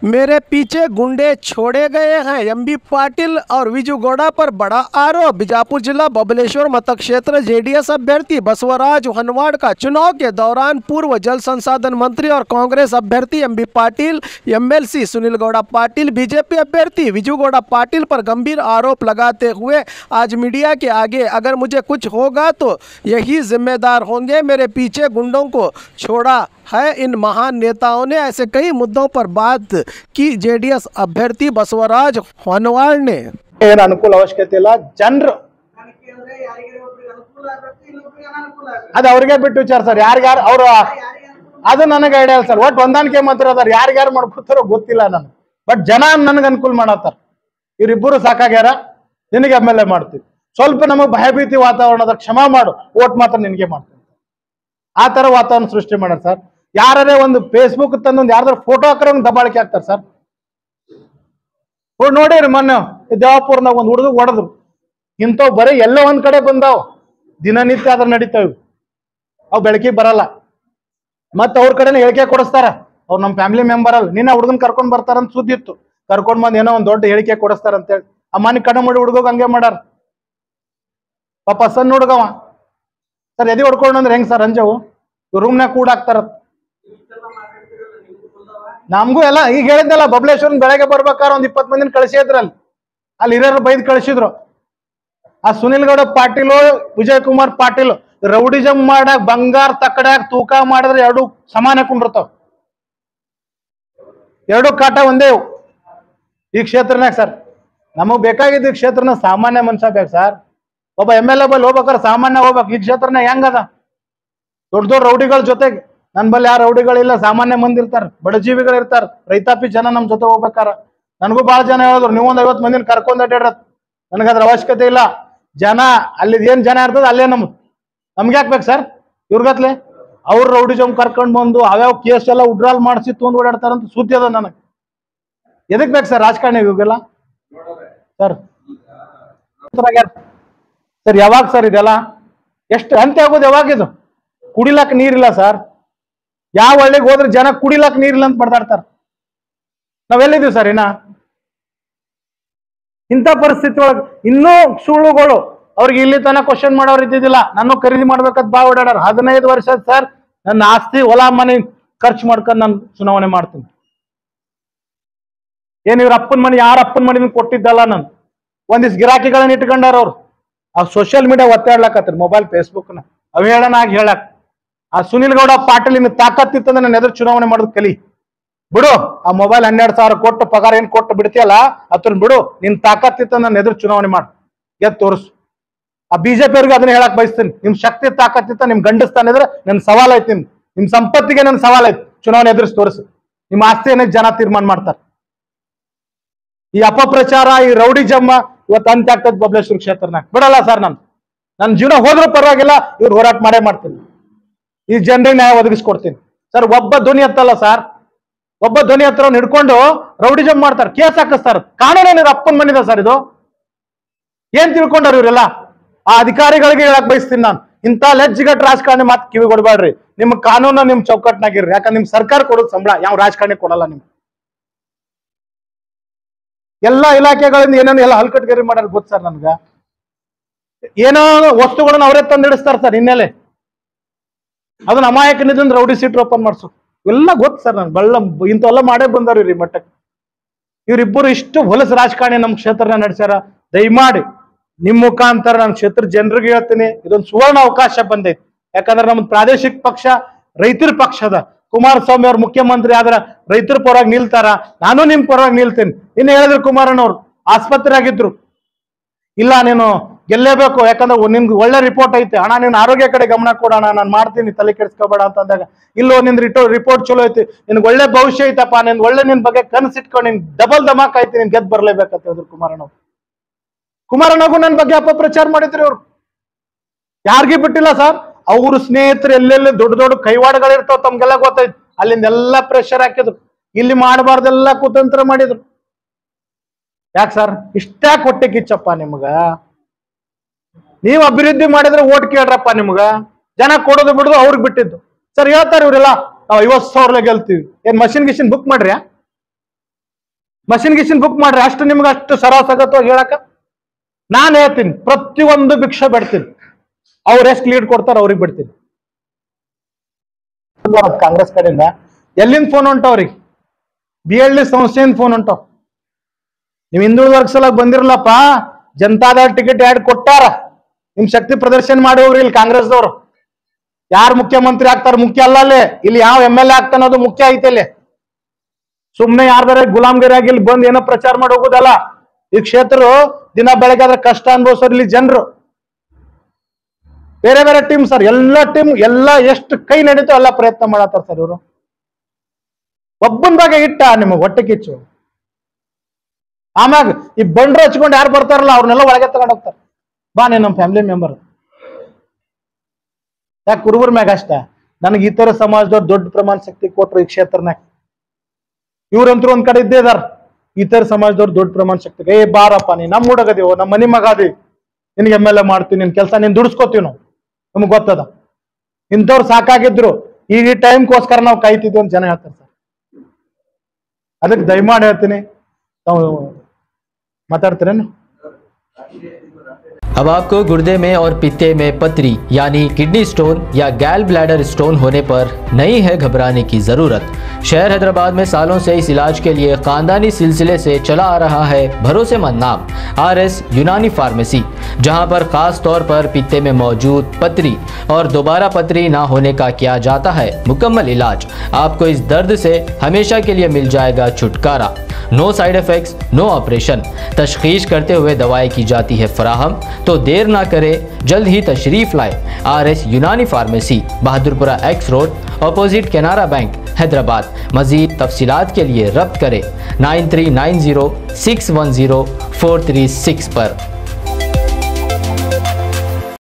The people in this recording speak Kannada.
मेरे पीछे गुंडे छोड़े गए हैं एमबी पाटिल और विजू गौड़ा पर बड़ा आरोप बीजापुर जिला बबलेश्वर मतक क्षेत्र जेडीएस अभ्यर्थी बसवराज हनवाड़ का चुनाव के दौरान पूर्व जल संसाधन मंत्री और कांग्रेस अभ्यर्थी MB Patil MLC Sunil Gowda Patil BJP अभ्यर्थी विजू गौड़ा पाटिल पर गंभीर आरोप लगाते हुए आज मीडिया के आगे अगर मुझे कुछ होगा तो यही जिम्मेदार होंगे मेरे पीछे गुंडों को छोड़ा है इन महान नेताओं ने ऐसे कई मुद्दों पर बात की जेडीएस अभ्यर्थी बसवराज होनवाड़ ने ಏನು ಅನುಕೂಲ ಅವಶ್ಯಕತೆ ಇಲ್ಲ ಜನರು ಕೇಳಿದ್ರೆ ಯಾರಿಗಾರ ಒಬ್ರಿಗೆ ಅನುಕೂಲ ಆಗತ್ತೆ ಇನ್ನೊಬ್ರಿಗೆ ಅನಾನುಕೂಲ ಆಗತ್ತೆ ಅದು ಅವ್ರಿಗೆ ಬಿಟ್ಟು ವಿಚಾರ ಸರ್ ಯಾರ್ಯಾರು ಅವ್ರು ಯಾರಿಗೆ ಅನುಕೂಲ ಅದು ನನಗೆ ಐಡಿಯಾ ಇಲ್ಲ ಸರ್ ಒಟ್ಟು ಹೊಂದಾಣಿಕೆ ಮಾತ್ರ ಅದಾರ ಯಾರ್ಯಾರು ಮಾಡ್ಕೊತಾರೋ ಗೊತ್ತಿಲ್ಲ ನನಗೆ ಬಟ್ ಜನ ನನಗೆ ಅನುಕೂಲ ಮಾಡತ್ತಾರ ಇವ್ರಿಬ್ಬರು ಸಾಕಾಗ್ಯಾರ ನಿನಗೆ ಎಮ್ ಎಲ್ ಎ ಮಾಡ್ತೀವಿ ಸ್ವಲ್ಪ ನಮಗೆ ಭಯಭೀತಿ ವಾತಾವರಣದ ಕ್ಷಮಾ ಮಾಡು ಓಟ್ ಮಾತ್ರ ನಿನಗೆ ಮಾಡ್ತೀನಿ ಆ ತರ ವಾತಾವರಣ ಸೃಷ್ಟಿ ಮಾಡ್ಯಾರ ಸರ್ ಯಾರೇ ಒಂದು ಫೇಸ್ಬುಕ್ ತಂದು ಒಂದು ಯಾರ್ದಾರು ಫೋಟೋ ಹಾಕ್ರೆ ಒಂದು ದಬ್ಬಾಳಿಕೆ ಆಗ್ತಾರೆ ಸರ್ ಹೋಗಿ ನೋಡಿರಿ ಮೊನ್ನೆ ಈ ದೇವಾಪುರ್ನಾಗ ಒಂದು ಹುಡುಗ ಹೊಡೆದ್ರು ಇಂಥವು ಬರೀ ಎಲ್ಲೋ ಒಂದ್ ಕಡೆ ಬಂದಾವ್ ದಿನನಿತ್ಯ ಅದ್ರ ನಡೀತಾವ್ ಇವು. ಅವು ಬೆಳಕಿಗೆ ಬರಲ್ಲ ಮತ್ತ ಅವ್ರ ಕಡೆನೇ ಹೇಳಿಕೆ ಕೊಡಿಸ್ತಾರ ಅವ್ರು ನಮ್ಮ ಫ್ಯಾಮಿಲಿ ಮೆಂಬರ್ ಅಲ್ಲ ನಿನ್ನ ಹುಡುಗನ್ ಕರ್ಕೊಂಡ್ ಬರ್ತಾರಂತ ಸುದ್ದಿ ಇತ್ತು ಕರ್ಕೊಂಡ್ ಬಂದ್ ಏನೋ ಒಂದ್ ದೊಡ್ಡ ಹೇಳಿಕೆ ಕೊಡಿಸ್ತಾರ ಅಂತೇಳಿ ಆ ಮನೆ ಕಣ ಮಾಡಿ ಹುಡುಗ ಹಂಗೆ ಮಾಡಾರ ಪಾಪ ಸಣ್ಣ ಹುಡುಗವ ಸರ್ ಎದೆ ಹೊಡ್ಕೊಂಡು ಅಂದ್ರೆ ಹೆಂಗ್ ಸರ್ ಅಂಜವು ರೂಮ್ನಾಗ ಕೂಡ ಹಾಕ್ತಾರ ನಮಗೂ ಎಲ್ಲ ಈಗ ಹೇಳಿದ್ನಲ್ಲ ಬಬಲೇಶ್ವರನ್ ಬೆಳಗ್ಗೆ ಬರ್ಬೇಕಾರ ಒಂದ್ ಇಪ್ಪತ್ ಮಂದಿನ ಕಳಿಸಿದ್ರಲ್ಲಿ ಅಲ್ಲಿ ಹಿರಿಯರು ಬೈದ್ ಕಳಿಸಿದ್ರು ಆ ಸುನಿಲ್ ಗೌಡ ಪಾಟೀಲು ವಿಜಯ್ ಕುಮಾರ್ ಪಾಟೀಲ್ ರೌಡಿಜಮ್ ಮಾಡಾಕ ಬಂಗಾರ ತಕ್ಕಡ್ಯಾಗ ತೂಕ ಮಾಡಿದ್ರೆ ಎರಡು ಸಮಾನ ಕುಂಡಿರ್ತಾವ ಎರಡು ಕಾಟ ಒಂದೇ ಇವು. ಈ ಕ್ಷೇತ್ರನಾಗ ಸರ್ ನಮಗ್ ಬೇಕಾಗಿದ್ದ ಈ ಕ್ಷೇತ್ರನ ಸಾಮಾನ್ಯ ಮನುಷ್ಯ ಬೇಕು ಸರ್ ಒಬ್ಬ ಎಮ್ ಎಲ್ ಎ ಬಲ್ಲಿ ಹೋಗ್ಬೇಕಾರೆ ಸಾಮಾನ್ಯ ಹೋಗ್ಬೇಕು ಈ ಕ್ಷೇತ್ರನಾಗ ಹೆಂಗದ ದೊಡ್ಡ ದೊಡ್ಡ ರೌಡಿಗಳ ಜೊತೆಗೆ ನನ್ ಬಲ್ಲಿ ಯಾರು ರೌಡಿಗಳಿಲ್ಲ ಸಾಮಾನ್ಯ ಮಂದಿ ಇರ್ತಾರ ಬಡಜೀವಿಗಳು ಇರ್ತಾರ ರೈತಾಪಿ ಜನ ನಮ್ ಜೊತೆ ಹೋಗ್ಬೇಕಾರ ನನಗೂ ಬಹಳ ಜನ ಹೇಳಿದ್ರು ನೀವು ಒಂದ್ ಐವತ್ ಮಂದಿನ ಕರ್ಕೊಂಡ್ ಅಡ್ಡಾಡ್ರತ್ ನನಗದ್ರ ಅವಶ್ಯಕತೆ ಇಲ್ಲ ಜನ ಅಲ್ಲಿ ಏನ್ ಜನ ಇರ್ತದ ಅಲ್ಲೇ ನಮ್ದು ನಮ್ಗೆ ಯಾಕೆ ಬೇಕು ಸರ್ ಇವ್ರಿಗತ್ಲೆ ಅವ್ರ ರೌಡಿಜಮ್ ಕರ್ಕೊಂಡ್ ಬಂದು ಅವ್ಯಾವ ಕೇಸ್ ಎಲ್ಲ ಉಡ್ರಾಲ್ ಮಾಡಿಸಿ ತೊಂದ್ ಓಡಾಡ್ತಾರಂತ ಸುದ್ದಿ ಅದ ನನಗೆ ಎದಕ್ ಬೇಕು ಸರ್ ರಾಜಕಾರಣಿ ಇವಾಗೆಲ್ಲ ಸರ್ ಸರ್ ಯಾವಾಗ ಸರ್ ಇದೆಲ್ಲ ಎಷ್ಟು ಅಂತ್ಯ ಆಗೋದು ಯಾವಾಗ ಇದು ಕುಡಿಲಾಕ ನೀರಿಲ್ಲ ಸರ್ ಯಾವ ಹಳ್ಳಿಗೆ ಹೋದ್ರೆ ಜನ ಕುಡಿಲಾಕ ನೀರಿಲ್ಲ ಅಂತ ಬಡ್ದಾಡ್ತಾರ ನಾವೆಲ್ಲಿದ್ದೀವಿ ಸರ್ ಇನ್ನ ಇಂಥ ಪರಿಸ್ಥಿತಿ ಒಳಗೆ ಇನ್ನೂ ಸುಳ್ಳುಗಳು ಅವ್ರಿಗೆ ಇಲ್ಲಿ ತನಕ ಕ್ವಶನ್ ಮಾಡೋರು ಇದ್ದಿದ್ದಿಲ್ಲ ನಾನು ಖರೀದಿ ಮಾಡ್ಬೇಕಂತ ಬಾ ಓಡಾಡಾರ ಹದಿನೈದು ವರ್ಷ ಸರ್ ನನ್ನ ಆಸ್ತಿ ಹೊಲ ಮನೆ ಖರ್ಚು ಮಾಡ್ಕೊಂಡು ನಾನು ಚುನಾವಣೆ ಮಾಡ್ತೀನಿ ಏನ್ ಇವ್ರ ಅಪ್ಪನ ಮನೆ ಯಾರ ಅಪ್ಪನ ಮನೆ ಕೊಟ್ಟಿದ್ದಲ್ಲ ನಾನು ಒಂದಿಷ್ಟು ಗಿರಾಕಿಗಳನ್ನ ಇಟ್ಕೊಂಡಾರ ಅವ್ರು ಆ ಸೋಷಿಯಲ್ ಮೀಡಿಯಾ ಒತ್ತಾಡ್ಲಕತ್ರಿ ಮೊಬೈಲ್ ಫೇಸ್ಬುಕ್ನ ಅವೇಳನ ಆಗಿ ಹೇಳಕ್ ಆ ಸುನಿಲ್ ಗೌಡ ಪಾಟೀಲ್ ಇನ್ನು ತಾಕತ್ತಿತ್ತಂದ್ರೆ ನನ್ನ ಎದುರು ಚುನಾವಣೆ ಮಾಡೋದು ಕಲಿ ಬಿಡು ಆ ಮೊಬೈಲ್ ಹನ್ನೆರಡು ಸಾವಿರ ಕೊಟ್ಟು ಪಗಾರ ಏನ್ ಕೊಟ್ಟು ಬಿಡ್ತೀಯಲ್ಲ ಅತ್ರನ್ ಬಿಡು ನಿನ್ ತಾಕತ್ತಿತ್ತ ನನ್ನ ಎದುರು ಚುನಾವಣೆ ಮಾಡು ಗೆದ್ದು ತೋರಿಸು ಆ ಬಿಜೆಪಿ ಅವ್ರಿಗೆ ಅದನ್ನ ಹೇಳಕ್ ಬಯಸ್ತೀನಿ ನಿಮ್ ಶಕ್ತಿ ತಾಕತ್ತಿತ್ತ ನಿಮ್ ಗಂಡಸ್ತಾನ ಇದ್ರೆ ನನ್ ಸವಾಲ್ ಐತಿ ನಿಮ್ ನಿಮ್ ಸಂಪತ್ತಿಗೆ ನನ್ ಸವಾಲ್ ಐತಿ ಚುನಾವಣೆ ಎದುರಿಸಿ ತೋರಿಸು ನಿಮ್ಮ ಆಸ್ತಿಯನ್ನ ಜನ ತೀರ್ಮಾನ ಮಾಡ್ತಾರೆ ಈ ಅಪಪ್ರಚಾರ ಈ ರೌಡಿ ಜಮ್ಮ ಇವತ್ತು ಅಂತ್ಯ ಆಗ್ತದೆ ಬಬಲೇಶ್ವರ ಕ್ಷೇತ್ರನಾಗ ಬಿಡಲ್ಲ ಸರ್ ನಾನು ನನ್ನ ಜೀವನ ಹೋದ್ರೂ ಪರವಾಗಿಲ್ಲ ಇವ್ರು ಹೋರಾಟ ಮಾಡೇ ಮಾಡ್ತೀನಿ ಈ ಜನರಿಗೆ ನ್ಯಾಯ ಒದಗಿಸ್ಕೊಡ್ತೀನಿ ಸರ್ ಒಬ್ಬ ಧ್ವನಿ ಎತ್ತಲ್ಲ ಸರ್ ಒಬ್ಬ ಧ್ವನಿ ಹತ್ರ ಹಿಡ್ಕೊಂಡು ರೌಡಿಜಮ್ ಮಾಡ್ತಾರೆ ಕೇಸ್ ಹಾಕಿಸ್ತಾರೆ ಕಾನೂನೇನಿದೆ ಅಪ್ಪನ ಮನಿದೆ ಸರ್ ಇದು ಏನ್ ತಿಳ್ಕೊಂಡಾರ ಇವರೆಲ್ಲ ಆ ಅಧಿಕಾರಿಗಳಿಗೆ ಹೇಳಕ್ ಬಯಸ್ತೀನಿ ನಾನು ಇಂಥ ಲೆಜ್ಜಿಗಟ್ ರಾಜಕಾರಣಿ ಮಾತು ಕಿವಿ ಕೊಡ್ಬೇಡ್ರಿ ನಿಮ್ ಕಾನೂನ ನಿಮ್ ಚೌಕಟ್ನಾಗಿರ್ರಿ ಯಾಕಂದ್ರೆ ನಿಮ್ ಸರ್ಕಾರ ಕೊಡೋದು ಸಂಬಳ ಯಾವ ರಾಜಕಾರಣಿ ಕೊಡಲ್ಲ ನಿಮ್ಗೆ ಎಲ್ಲಾ ಇಲಾಖೆಗಳಿಂದ ಏನೇನು ಎಲ್ಲ ಹಲ್ಕಟ್ಗರಿ ಮಾಡಲ್ ಗೊತ್ತು ಸರ್ ನನ್ಗ ಏನೋ ವಸ್ತುಗಳನ್ನ ಅವರೇ ತಂದಿಡಿಸ್ತಾರೆ ಸರ್ ಹಿನ್ನೆಲೆ ಅದನ್ನ ಅಮಾಯಕನಿದಿಂದ ರೌಡಿ ಸೀಟ್ ಓಪನ್ ಮಾಡ್ಸು ಎಲ್ಲ ಗೊತ್ತು ಸರ್ ನನ್ ಬಳ್ಳ ಇಂಥವೆಲ್ಲ ಮಾಡೇ ಬಂದಾರ ಈ ಮಟ್ಟಕ್ಕೆ ಇವರಿಬ್ಬರು ಇಷ್ಟು ಹೊಲಸು ರಾಜಕಾರಣಿ ನಮ್ಮ ಕ್ಷೇತ್ರನ ನಡೆಸ್ಯಾರ ದಯಮಾಡಿ ನಿಮ್ ಮುಖಾಂತರ ನನ್ನ ಕ್ಷೇತ್ರ ಜನರಿಗೆ ಹೇಳ್ತೀನಿ ಇದೊಂದು ಸುವರ್ಣ ಅವಕಾಶ ಬಂದೈತಿ ಯಾಕಂದ್ರೆ ನಮ್ದು ಪ್ರಾದೇಶಿಕ ಪಕ್ಷ ರೈತರ ಪಕ್ಷದ ಕುಮಾರಸ್ವಾಮಿ ಅವ್ರ ಮುಖ್ಯಮಂತ್ರಿ ಆದ್ರ ರೈತರ ಪರವಾಗಿ ನಿಲ್ತಾರ ನಾನು ನಿಮ್ ಪರವಾಗಿ ನಿಲ್ತೀನಿ ಇನ್ನು ಹೇಳಿದ್ರು ಕುಮಾರಣ್ಣವ್ರು ಆಸ್ಪತ್ರೆ ಆಗಿದ್ರು ಇಲ್ಲ ನೀನು ಗೆಲ್ಲೇಬೇಕು ಯಾಕಂದ್ರೆ ಒ- ನಿನ್ಗೆ ಒಳ್ಳೆ ರಿಪೋರ್ಟ್ ಐತೆ ಅಣ್ಣ ನೀನು ಆರೋಗ್ಯ ಕಡೆ ಗಮನ ಕೊಡೋಣ ನಾನು ಮಾಡ್ತೀನಿ ತಲೆ ಕೆಡಿಸ್ಕೋಬೇಡ ಅಂತ ಅಂದಾಗ ಇಲ್ಲೋ ನಿನ್ ರಿಟೋ ರಿಪೋರ್ಟ್ ಚಲೋ ಐತಿ ನಿನ್ಗೆ ಒಳ್ಳೆ ಭವಿಷ್ಯ ಐತಪ್ಪ ನಿನ್ ಒಳ್ಳೆ ನಿನ್ ಬಗ್ಗೆ ಕನಸಿಟ್ಕೊಂಡು ನಿನ್ ಡಬಲ್ ಧಮಾಕ್ ಐತಿ ನೀನ್ ಗೆದ್ದು ಬರ್ಲೇಬೇಕಂತ ಹೇಳಿದ್ರು ಕುಮಾರಣ್ಣ ಕುಮಾರಣ್ಣಗೂ ನನ್ನ ಬಗ್ಗೆ ಅಪಪ್ರಚಾರ ಮಾಡಿದ್ರಿ ಅವ್ರು ಯಾರಿಗೂ ಬಿಟ್ಟಿಲ್ಲ ಸರ್ ಅವ್ರ ಸ್ನೇಹಿತರು ಎಲ್ಲೆಲ್ಲಿ ದೊಡ್ಡ ದೊಡ್ಡ ಕೈವಾಡಗಳಿರ್ತಾವ ತಮ್ಗೆಲ್ಲ ಗೊತ್ತೈತಿ ಅಲ್ಲಿಂದ ಎಲ್ಲ ಪ್ರೆಷರ್ ಹಾಕಿದ್ರು ಇಲ್ಲಿ ಮಾಡಬಾರ್ದೆಲ್ಲ ಕುತಂತ್ರ ಮಾಡಿದ್ರು ಯಾಕೆ ಸರ್ ಇಷ್ಟ ಕೊಟ್ಟೆ ಕಿಚ್ಚಪ್ಪ ನಿಮ್ಗ ನೀವು ಅಭಿವೃದ್ಧಿ ಮಾಡಿದ್ರೆ ಓಟ್ ಕೇಳ್ರಪ್ಪ ನಿಮ್ಗ ಜನ ಕೊಡೋದು ಬಿಡೋದು ಅವ್ರಿಗೆ ಬಿಟ್ಟಿದ್ದು ಸರ್ ಹೇಳ್ತಾರೆ ಇವ್ರೆಲ್ಲ ನಾವು ಐವತ್ತು ಸಾವಿರ ಗೆಲ್ತೀವಿ ಏನ್ ಮಷಿನ್ ಗಿಷಿನ್ ಬುಕ್ ಮಾಡ್ರಿ ಮಷಿನ್ ಗಿಷಿನ್ ಬುಕ್ ಮಾಡ್ರಿ ಅಷ್ಟು ನಿಮ್ಗೆ ಅಷ್ಟು ಸರಾಸ ಆಗತ್ತೋ ಹೇಳಕ ನಾನು ಹೇಳ್ತೀನಿ ಪ್ರತಿಯೊಂದು ಭಿಕ್ಷೆ ಬಿಡ್ತೀನಿ ಅವ್ರು ಎಷ್ಟು ಲೀಡ್ ಕೊಡ್ತಾರ ಅವ್ರಿಗೆ ಬಿಡ್ತೀನಿ ಕಾಂಗ್ರೆಸ್ ಕಡೆಯಿಂದ ಎಲ್ಲಿಂದ ಫೋನ್ ಹೊಂಟವ್ರಿಗೆ ಬಿ ಎಲ್ ಡಿ ಸಂಸ್ಥೆಯಿಂದ ಫೋನ್ ಹೊಂಟವ್ ನೀವು ಹಿಂದುಳಿದ ವರ್ಗ ಸಲ ಬಂದಿರಲ್ಲಪ್ಪ ಜನತಾದಳ ಟಿಕೆಟ್ ಯಾಡ್ ಕೊಟ್ಟಾರ ನಿಮ್ ಶಕ್ತಿ ಪ್ರದರ್ಶನ ಮಾಡಿ ಹೋಗ್ರಿ ಇಲ್ಲಿ ಕಾಂಗ್ರೆಸ್ದವ್ರು ಯಾರು ಮುಖ್ಯಮಂತ್ರಿ ಆಗ್ತಾರ ಮುಖ್ಯ ಅಲ್ಲ ಅಲ್ಲಿ ಇಲ್ಲಿ ಯಾವ ಎಮ್ ಎಲ್ ಎ ಆಗ್ತಾನೋದು ಮುಖ್ಯ ಐತೆ ಇಲ್ಲಿ ಸುಮ್ನೆ ಯಾರ್ದಾರ ಗುಲಾಮ್ಗಿರಿ ಆಗಿ ಇಲ್ಲಿ ಬಂದು ಏನೋ ಪ್ರಚಾರ ಮಾಡಿ ಹೋಗೋದಲ್ಲ ಈ ಕ್ಷೇತ್ರ ದಿನ ಬೆಳಗ್ಗೆ ಆದ್ರೆ ಕಷ್ಟ ಅನ್ಭವಿಸೋರು ಇಲ್ಲಿ ಜನರು ಬೇರೆ ಬೇರೆ ಟೀಮ್ ಸರ್ ಎಲ್ಲ ಟೀಮ್ ಎಲ್ಲ ಎಷ್ಟು ಕೈ ನಡೀತೋ ಎಲ್ಲ ಪ್ರಯತ್ನ ಮಾಡತ್ತಾರ ಸರ್ ಇವರು ಒಬ್ಬಂದಾಗ ಇಟ್ಟ ನಿಮಗೆ ಹೊಟ್ಟೆ ಕಿಚ್ಚು ಆಮ್ಯಾಗ ಈ ಬಂಡ್ರು ಹಚ್ಕೊಂಡು ಯಾರು ಬರ್ತಾರಲ್ಲ ಅವ್ರನ್ನೆಲ್ಲ ಒಳಗೆ ತಗೊಂಡ್ ಹೋಗ್ತಾರೆ ಬಾ ನೀನ್ ನಮ್ಮ ಫ್ಯಾಮಿಲಿ ಮೆಂಬರ್ ಯಾಕೆ ಕುರುಬರ ಮ್ಯಾಗ ಅಷ್ಟ ನನಗೆ ಇತರ ಸಮಾಜದವ್ರು ದೊಡ್ಡ ಪ್ರಮಾಣ ಶಕ್ತಿ ಕೊಟ್ರು ಈ ಕ್ಷೇತ್ರನಾಗ ಇವ್ರಂತೂ ಒಂದ್ ಕಡೆ ಇದ್ದೇ ಇದಾರ ಇತರ ಸಮಾಜದವ್ರು ದೊಡ್ಡ ಪ್ರಮಾಣ ಶಕ್ತಿ ಏ ಬಾರಪ್ಪ ನೀ ನಮ್ಮ ಹುಡುಗದಿವೋ ನಮ್ಮ ಮನಿ ಮಗ ಅದಿ ನಿನ್ಗೆ ಎಮ್ ಎಲ್ ಎ ಮಾಡ್ತೀನಿ ನಿನ್ ಕೆಲಸ ನೀನ್ ದುಡಿಸ್ಕೋತೀವಿ ನಾವು ನಮ್ಗೆ ಗೊತ್ತದ ಇಂಥವ್ರು ಸಾಕಾಗಿದ್ರು ಈಗ ಈ ಟೈಮ್ಗೋಸ್ಕರ ನಾವು ಕಾಯ್ತಿದ್ವಿ ಅಂತ ಜನ ಹೇಳ್ತಾರೆ ಸರ್ ಅದಕ್ಕೆ ದಯಮಾಡಿ ಹೇಳ್ತೀನಿ ತಾವು ಮಾತಾಡ್ತೀರೇನು अब आपको गुर्दे में और पित्ते में पथरी यानी किडनी स्टोन या गैल ब्लैडर स्टोन होने पर नहीं है घबराने की ज़रूरत शहर हैदराबाद में सालों से इस इलाज के लिए ख़ानदानी सिलसिले से चला आ रहा है भरोसेमंद नाम आर एस यूनानी फार्मेसी जहां पर ख़ास तौर पर पित्ते में मौजूद पथरी और दोबारा पथरी ना होने का किया जाता है मुकम्मल इलाज आपको इस दर्द से हमेशा के लिए मिल जाएगा छुटकारा no side effects no operation तशखीश करते हुए दवाई की जाती है फराहम तो देर ना करें जल्द ही तशरीफ़ लाए R S Unani pharmacy Bahadurpura X road opposite Canara bank Hyderabad मज़ीद तफसीलात के लिए रब्त करें nine three nine zero six one zero four three six पर